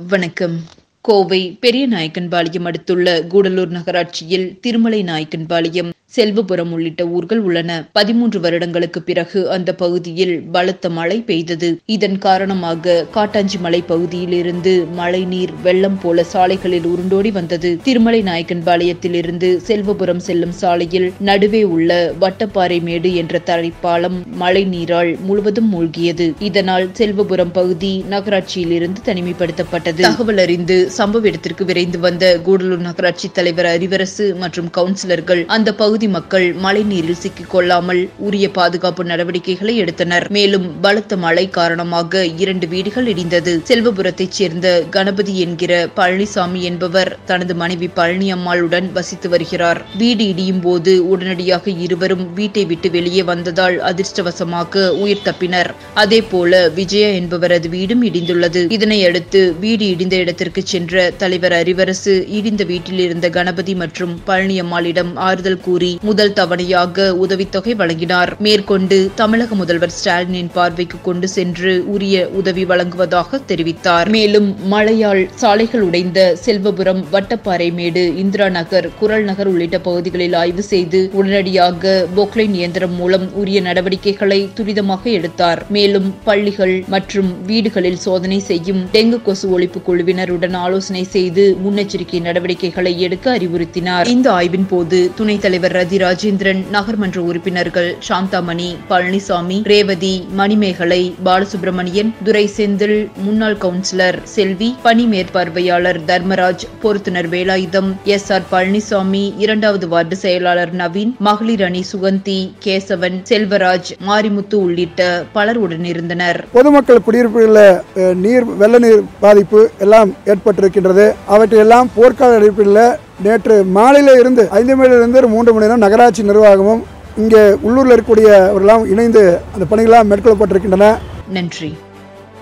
வணக்கம் கோவை பெரிய நாயக்கன்பாளையம் அடுத்துள்ள கூடலூர் நகராட்சியில் திருமலை நாயக்கன்பாளையம் செல்வபுரம் உள்ளிட்ட ஊர்கள் உள்ளன பதிமூன்று வருடங்களுக்கு பிறகு அந்த பகுதியில் பலத்த மழை பெய்தது இதன் காரணமாக காட்டாஞ்சி மலை பகுதியில் இருந்து மழை நீர் வெள்ளம் போல சாலைகளில் உருண்டோடி வந்தது திருமலை நாயக்கன்பாளையத்தில் இருந்து செல்வபுரம் செல்லும் சாலையில் நடுவே உள்ள வட்டப்பாறை மேடு என்ற தரைப்பாலம் மழை நீரால் முழுவதும் மூழ்கியது இதனால் செல்வபுரம் பகுதி நகராட்சியில் இருந்து தனிமைப்படுத்தப்பட்டது தகவல் அறிந்து சம்பவ இடத்திற்கு விரைந்து வந்த கூடலூர் நகராட்சி தலைவர் அறிவரசு மற்றும் கவுன்சிலர்கள் அந்த பகுதி மக்கள் மழை நீரில் சிக்கிக் கொள்ளாமல் உரிய பாதுகாப்பு நடவடிக்கைகளை எடுத்தனர் மேலும் பலத்த மழை காரணமாக இரண்டு வீடுகள் இடிந்தது செல்வபுரத்தைச் சேர்ந்த கணபதி என்கிற பழனிசாமி என்பவர் தனது மனைவி பழனி அம்மாளுடன் வசித்து வருகிறார் வீடு இடியும் போது உடனடியாக இருவரும் வீட்டை விட்டு வெளியே வந்ததால் அதிர்ஷ்டவசமாக உயிர் தப்பினர் அதே போல விஜயா என்பவரது வீடும் இடிந்துள்ளது இதனையடுத்து வீடு இடிந்த இடத்திற்கு சென்ற தலைவர் அறிவரசு இடிந்த வீட்டில் இருந்த கணபதி மற்றும் பழனியம்மாளிடம் ஆறுதல் கூறி முதல் தவணையாக உதவித்தொகை வழங்கினார் மேற்கொண்டு தமிழக முதல்வர் ஸ்டாலினின் பார்வைக்கு கொண்டு சென்று உரிய உதவி வழங்குவதாக தெரிவித்தார் மேலும் மழையால் சாலைகள் உடைந்த செல்வபுரம் வட்டப்பாறை மேடு இந்திரா நகர் குரல் நகர் உள்ளிட்ட பகுதிகளில் ஆய்வு செய்து உடனடியாக பொக்லைன் இயந்திரம் மூலம் உரிய நடவடிக்கைகளை துரிதமாக எடுத்தார் மேலும் பள்ளிகள் மற்றும் வீடுகளில் சோதனை செய்யும் டெங்கு கொசு ஒழிப்பு குழுவினருடன் ஆலோசனை செய்து முன்னெச்சரிக்கை நடவடிக்கைகளை எடுக்க அறிவுறுத்தினார் இந்த ஆய்வின் போது துணைத் தலைவர் ரதி ராஜேந்திரன் நகர்மன்ற உறுப்பினர்கள் சாந்தாமணி பழனிசாமி ரேவதி மணிமேகலை பாலசுப்ரமணியன் துரை செந்தில் முன்னாள் கவுன்சிலர் செல்வி பணி மேற்பார்வையாளர் தர்மராஜ் பொருத்துனர் வேலாயுதம் எஸ் ஆர் பழனிசாமி இரண்டாவது வார்டு செயலாளர் நவீன் மகளிர் அணி சுகந்தி கேசவன் செல்வராஜ் மாரிமுத்து உள்ளிட்ட பலர் உடனிருந்தனர் பொதுமக்கள் குடியிருப்புகளில் அஹ், நீர் வெள்ள நீர் பாதிப்பு எல்லாம் ஏற்பட்டிருக்கின்றது அவற்றையெல்லாம் போர்க்கால அடிப்படையில் நேற்று மாலையில இருந்து ஐந்து மணியிலிருந்து ஒரு மூன்று மணி நேரம் நகராட்சி நிர்வாகமும் இங்கே உள்ளூரில் இருக்கக்கூடியவர்களாம் இணைந்து அந்த பணிகளாக மேற்கொள்ளப்பட்டிருக்கின்றன நன்றி